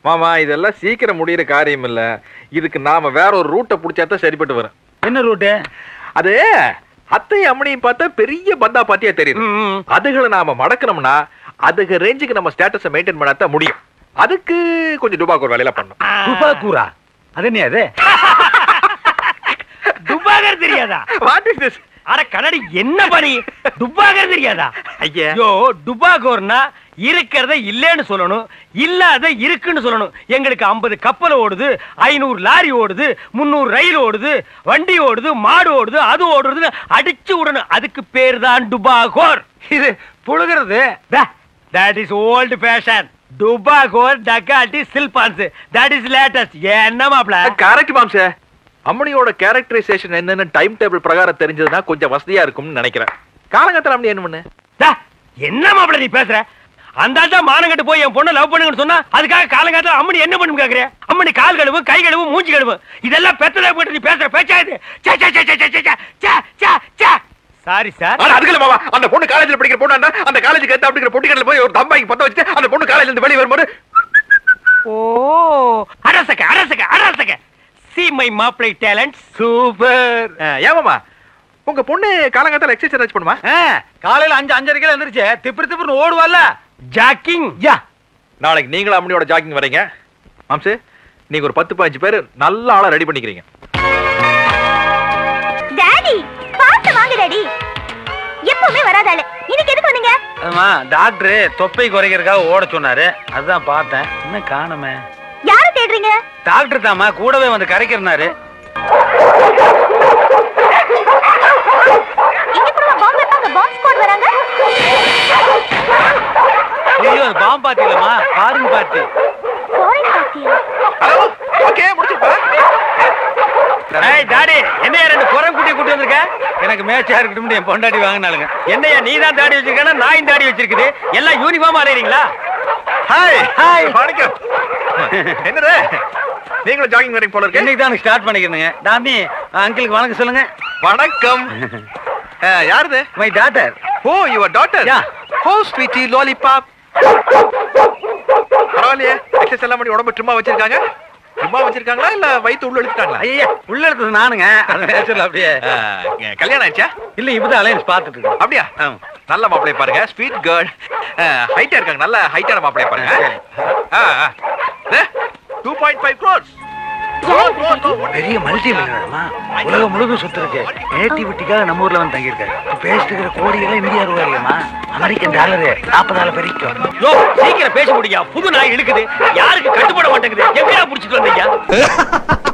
மாமா இதெல்லாம் சீக்கிரம் முடியிற காரியம் இல்ல இதுக்கு நாம வேற ஒரு ரூட்டை பிடிச்சாதான் சரிப்பட்டு வரும் என்ன ரூட்டு அது அத்தை அம்மனையும் பார்த்தா பெரிய பந்தா பாத்தியா தெரியுது அதுகளை நாம மடக்கணும்னா அதுக்கு ரேஞ்சுக்கு நம்ம ஸ்டேட்டஸை மெயின்டைன் பண்ணாதான் முடியும் அதுக்கு கொஞ்சம் டுபாக்கு ஒரு வேலையில பண்ணும் துபாக்கூரா அது என்ன அது துப்பாகர் தெரியாதா வாட் இஸ் திஸ் அட கண்ணாடி என்ன பணி துப்பாகர் தெரியாதா ஐயா ஐயோ டுபாகோர்னா இருக்கிறத இல்லைன்னு சொல்லணும் இல்லாத இருக்குன்னு சொல்லணும் எங்களுக்கு 50 கப்பல் ஓடுது ஐநூறு லாரி ஓடுது முந்நூறு ரயில் ஓடுது வண்டி ஓடுது மாடு ஓடுது அது ஓடுறது அடிச்சு விடணும் அதுக்கு பேர் தான் டுபாகோர் இது புழுகிறது தட் இஸ் ஓல்டு ஃபேஷன் டுபாகோர் டக்காட்டி சில்பான்ஸ் தட் இஸ் லேட்டஸ்ட் என்ன மாப்ள கரெக்ட் மாம்சே அம்மனியோட கேரக்டரைசேஷன் என்னன்னு டைம் டேபிள் பிரகாரம் தெரிஞ்சதுன்னா கொஞ்சம் வசதியா இருக்கும்னு நினைக்கிறேன் காலங்கத்தில் அம்மனி என்ன பண்ணு டா, என்ன மாப்பிள நீ பேசுற அந்த ஆள் தான் மானங்கட்டு போய் என் பொண்ணை லவ் பண்ணுங்கன்னு சொன்னா அதுக்காக காலங்காலத்துல அம்மனி என்ன பண்ணும் கேக்குற அம்மனி கால் கழுவு கை கழுவு மூஞ்சி கழுவு இதெல்லாம் பெத்ததை போட்டு நீ பேசுற பேச்சா இது சாரி சார் ஆனா அதுக்குள்ள மாமா அந்த பொண்ணு காலேஜ்ல படிக்கிற பொண்ணு அந்த காலேஜுக்கு ஏத்த அப்படிங்கிற பொட்டிக்கடல போய் ஒரு தம்பாய்க்கு பத்த வச்சுட்டு அந்த பொண்ணு காலேஜ்ல இருந்து வெளியே வரும்போது ஓ அரசக அரசக அரசக சி மை மாப்பிளை டேலண்ட் சூப்பர் ஏமாமா உங்க பொண்ணு காலங்காத்தால எக்ஸசைஸ் பண்ணுமா காலையில அஞ்சு அஞ்சரைக்கு எந்திரிச்சு திப்பு திப்புன்னு ஓடுவால ஜாக்கிங் யா நாளைக்கு நீங்களும் அம்மனியோட ஜாக்கிங் வரீங்க மாம்சு நீங்க ஒரு பத்து பதினஞ்சு பேர் நல்ல ஆளா ரெடி பண்ணிக்கிறீங்க டாடி பார்த்து வாங்க டாடி எப்பவுமே வராதாளு இன்னைக்கு எதுக்கு வந்தீங்க ஆமா டாக்டர் தொப்பை குறைக்கிறதுக்காக ஓட சொன்னாரு அதுதான் பார்த்தேன் என்ன காணுமே யாரை தேடுறீங்க டாக்டர் தாமா கூடவே வந்து கரைக்கிறனாரு இங்க கூட பாம்பு வைப்பாங்க பாம்பு ஸ்குவாட் வராங்க ஐயோ அது பாம்பு பாத்தி இல்லம்மா ஃபாரின் பாத்தி ஃபாரின் பார்ட்டியா ஹலோ ஓகே முடிச்சுப்பா ஏய் டாடி என்னையா ரெண்டு குரம் குட்டி கூட்டி வந்திருக்க எனக்கு மேட்சா இருக்கட்டும் என் பொண்டாட்டி வாங்கினாலுங்க என்னையா நீ தான் தாடி வச்சிருக்கா நான் தாடி வச்சிருக்குது எல்லாம் யூனிஃபார்ம் அறையறீங்களா ஹாய் ஹாய். வணக்கம் என்னது நீங்களும் ஜாகிங் வரீங்க போல இருக்கு என்னைக்கு தான் ஸ்டார்ட் பண்ணிக்கிறேங்க டாமி அங்கிளுக்கு வணக்கம் சொல்லுங்க வணக்கம் அஹ், யாருது my daughter oh your daughter Yeah. Oh sweetie lollipop பரவாயில்லையே எக்ஸஸ் எல்லாம் பண்ணி உடம்பு ட்ரிம்மா வச்சிருக்காங்க ட்ரிம்மா வச்சிருக்காங்களா இல்ல வயித்து உள்ள இழுத்துட்டாங்களா ஐயா உள்ள எடுத்தது நானுங்க அது நேச்சுரல் அப்படியே அஹ், கல்யாணம் ஆயிடுச்சா இல்ல இப்பதான் அலையன்ஸ் பார்த்துட்டு இருக்கேன் அப்படியா ஆமா. நல்ல மாப்பிளைய பாருங்க ஸ்வீட் கேர்ள் ஹைட்டா இருக்காங்க நல்ல ஹைட்டான மாப்பிளைய பாருங்க டூ பாயிண்ட் ஃபைவ் க்ரோர்ஸ் பெரிய மல்டி மில்லியனர்மா உலகம் முழுதும் சுத்து இருக்கு நேட்டிவிட்டிக்காக நம்ம ஊர்ல வந்து தங்கியிருக்காரு பேசிட்டு இருக்கிற கோடியெல்லாம் இந்தியா ரூபாய் இல்லையம்மா அமெரிக்கன் டாலரு நாற்பதாயிரம் பெருக்கும் யோ சீக்கிரம் பேச முடியா புது நாய் இழுக்குது யாருக்கு கட்டுப்பட மாட்டேங்குது எப்படியா புடிச்சிட்டு வந்தீங்க